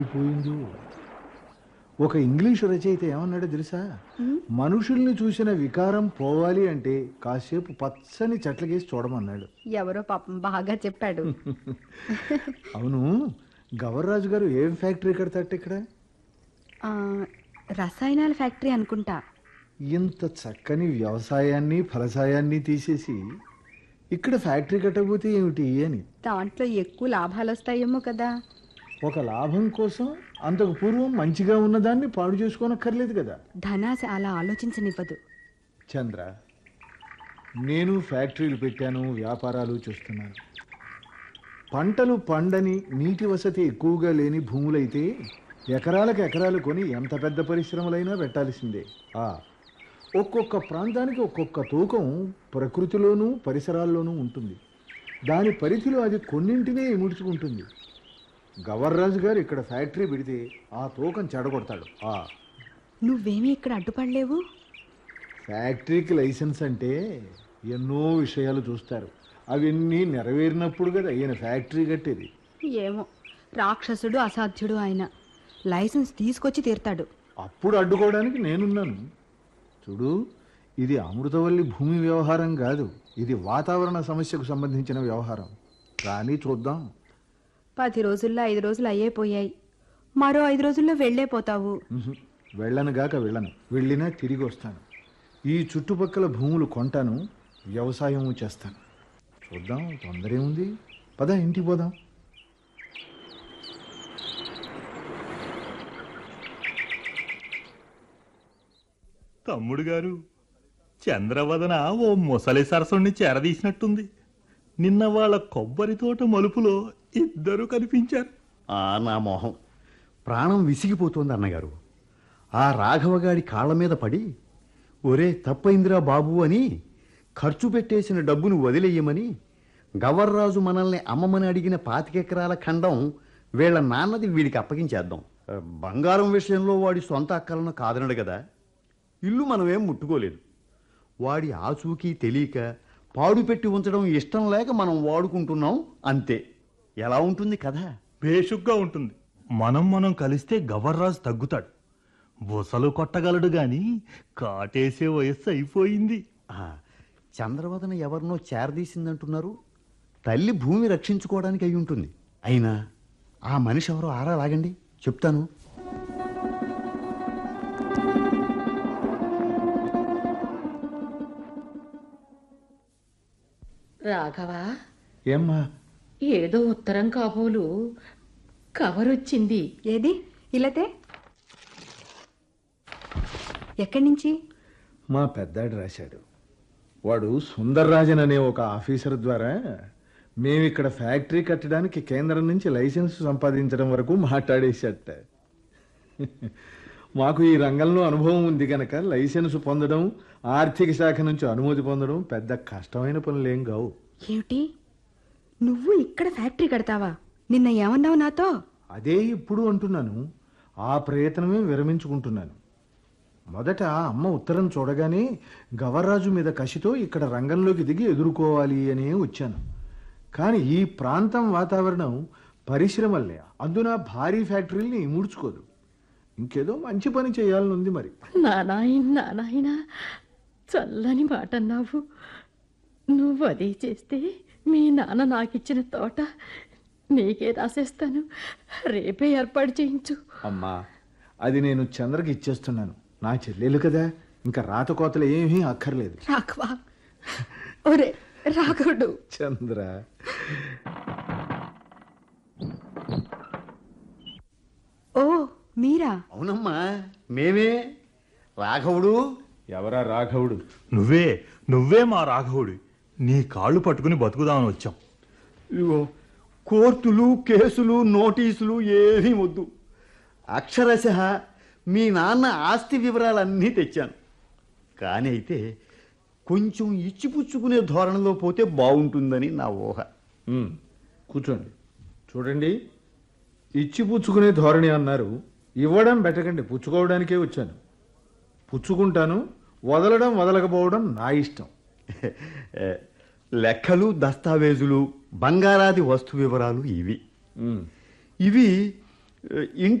పోయిందో ఒక ఇంగ్లీషు రచయిత ఏమన్నాడో తెలుసా మనుషుల్ని చూసిన వికారం పోవాలి అంటే కాసేపు పచ్చని చెట్లకేసి చూడమన్నాడు ఎవరో పాపం బాగా చెప్పాడు అవును గవర్రాజు గారు ఏం ఫ్యాక్టరీ కడతాట ఇక్కడ ఆ, రసాయనాల ఫ్యాక్టరీ అనుకుంటా ఇంత చక్కని వ్యవసాయాన్ని ఫలసాయాన్ని తీసేసి ఇక్కడ ఫ్యాక్టరీ కట్టకపోతే ఏమిటి అని దాంట్లో ఎక్కువ లాభాలు వస్తాయేమో కదా ఒక లాభం కోసం అంతకు పూర్వం మంచిగా ఉన్నదాన్ని పాడు చేసుకోనక్కర్లేదు కదా ధనాశ అలా ఆలోచించనివ్వదు చంద్ర నేను ఫ్యాక్టరీలు పెట్టాను వ్యాపారాలు చూస్తున్నాను పంటలు పండని నీటి వసతి ఎక్కువగా లేని భూములైతే ఎకరాలకు ఎకరాలు కొని ఎంత పెద్ద పరిశ్రమలైనా పెట్టాల్సిందే ఆ ఒక్కొక్క ప్రాంతానికి ఒక్కొక్క తూకం ప్రకృతిలోనూ పరిసరాల్లోనూ ఉంటుంది దాని పరిధిలో అది కొన్నింటినే ఇముడ్చుకుంటుంది గవర్రాజు గారు ఇక్కడ ఫ్యాక్టరీ పెడితే ఆ తూకం చెడగొడతాడు ఆ నువ్వేమీ ఇక్కడ అడ్డుపడలేవు ఫ్యాక్టరీకి లైసెన్స్ అంటే ఎన్నో విషయాలు చూస్తారు అవన్నీ నెరవేరినప్పుడు కదా ఈయన ఫ్యాక్టరీ కట్టేది ఏమో రాక్షసుడు అసాధ్యుడు ఆయన లైసెన్స్ తీసుకొచ్చి తీర్తాడు అప్పుడు అడ్డుకోవడానికి నేనున్నాను చూడు ఇది అమృతవల్లి భూమి వ్యవహారం కాదు ఇది వాతావరణ సమస్యకు సంబంధించిన వ్యవహారం కానీ చూద్దాం పది రోజుల్లో ఐదు రోజులు అయ్యే పోయాయి మరో ఐదు రోజుల్లో వెళ్ళే పోతావు ఉహు, వెళ్ళను గాక వెళ్ళను వెళ్ళినా తిరిగి వస్తాను ఈ చుట్టుపక్కల భూములు కొంటాను వ్యవసాయం చేస్తాను చూద్దాం తొందర ఏముంది పద ఇంటికి పోదాం తమ్ముడు గారు చంద్రవదన ఓ ముసలి సరసుని చేరదీసినట్టుంది నిన్న వాళ్ళ కొబ్బరి తోట మలుపులో ఇద్దరు కనిపించారు ఆ నా మొహం ప్రాణం విసిగిపోతోంది అన్నగారు ఆ రాఘవగాడి కాళ్ళ మీద పడి ఒరే తప్పైందిరా బాబు అని ఖర్చు పెట్టేసిన డబ్బును వదిలేయమని గవర్రాజు మనల్ని అమ్మమని అడిగిన పాతికెకరాల ఖండం వీళ్ళ నాన్నది వీడికి అప్పగించేద్దాం ఆ, బంగారం విషయంలో వాడి సొంత అక్కలను కాదనడు కదా ఇల్లు మనమేం ముట్టుకోలేదు వాడి ఆచూకీ తెలియక పాడు పెట్టి ఉంచడం ఇష్టం లేక మనం వాడుకుంటున్నాం అంతే ఎలా ఉంటుంది కదా బేషుగ్గా ఉంటుంది మనం మనం కలిస్తే గవర్రాజు తగ్గుతాడు బుసలు కొట్టగలడు గాని కాటేసే వయస్సు అయిపోయింది ఆ, చంద్రవదన ఎవరినో చేరదీసిందంటున్నారు తల్లి భూమి రక్షించుకోవడానికి అయి ఉంటుంది అయినా ఆ మనిషి ఎవరో ఆరా లాగండి చెప్తాను రాఘవ ఏమ్మా ఏదో ఉత్తరం కాబోలు కవర్ వచ్చింది ఏది ఇలతే ఎక్కడి నుంచి మా పెద్దాడు రాశాడు వాడు సుందర్రాజన్ అనే ఒక ఆఫీసర్ ద్వారా మేము ఇక్కడ ఫ్యాక్టరీ కట్టడానికి కేంద్రం నుంచి లైసెన్స్ సంపాదించడం వరకు మాట్లాడేశాట మాకు ఈ రంగంలో అనుభవం ఉంది కనుక లైసెన్స్ పొందడం ఆర్థిక శాఖ నుంచి అనుమతి పొందడం పెద్ద కష్టమైన పనులేం కావు ఏమిటి నువ్వు ఇక్కడ ఫ్యాక్టరీ కడతావా నిన్న ఏమన్నావు నాతో అదే ఇప్పుడు అంటున్నాను ఆ ప్రయత్నమే విరమించుకుంటున్నాను మొదట అమ్మ ఉత్తరం చూడగానే గవర్రాజు మీద కసితో ఇక్కడ రంగంలోకి దిగి ఎదుర్కోవాలి అనే వచ్చాను కానీ ఈ ప్రాంతం వాతావరణం పరిశ్రమల్ని అందున భారీ ఫ్యాక్టరీల్ని ఇముడ్చుకోదు ఇంకేదో మంచి పని చేయాలని ఉంది మరి నానాయన నానాయన చల్లని మాట అన్నావు నువ్వు అదే చేస్తే మీ నాన్న నాకిచ్చిన తోట నీకే రాసేస్తాను రేపే ఏర్పాటు చేయించు అమ్మా అది నేను చంద్రకి ఇచ్చేస్తున్నాను నా చెల్లెలు కదా ఇంకా రాత కోతలు ఏమీ అక్కర్లేదు రాఘవా ఒరే రాఘవుడు చంద్ర ఓ మీరా అవునమ్మా మేమే రాఘవుడు ఎవరా రాఘవుడు నువ్వే నువ్వే మా రాఘవుడి నీ కాళ్ళు పట్టుకుని బతుకుదామని వచ్చాం ఇదిగో కోర్టులు కేసులు నోటీసులు ఏమీ వద్దు అక్షరశ మీ నాన్న ఆస్తి వివరాలన్నీ తెచ్చాను కానీ అయితే కొంచెం ఇచ్చిపుచ్చుకునే ధోరణిలో పోతే బాగుంటుందని నా ఊహ ఉమ్, కూర్చోండి చూడండి ఇచ్చి పుచ్చుకునే ధోరణి అన్నారు ఇవ్వడం పెట్టకండి పుచ్చుకోవడానికే వచ్చాను పుచ్చుకుంటాను వదలడం వదలకపోవడం నా ఇష్టం ఏ, లెక్కలు దస్తావేజులు బంగారాది వస్తు వివరాలు ఇవి ఉమ్, ఇవి ఇంటి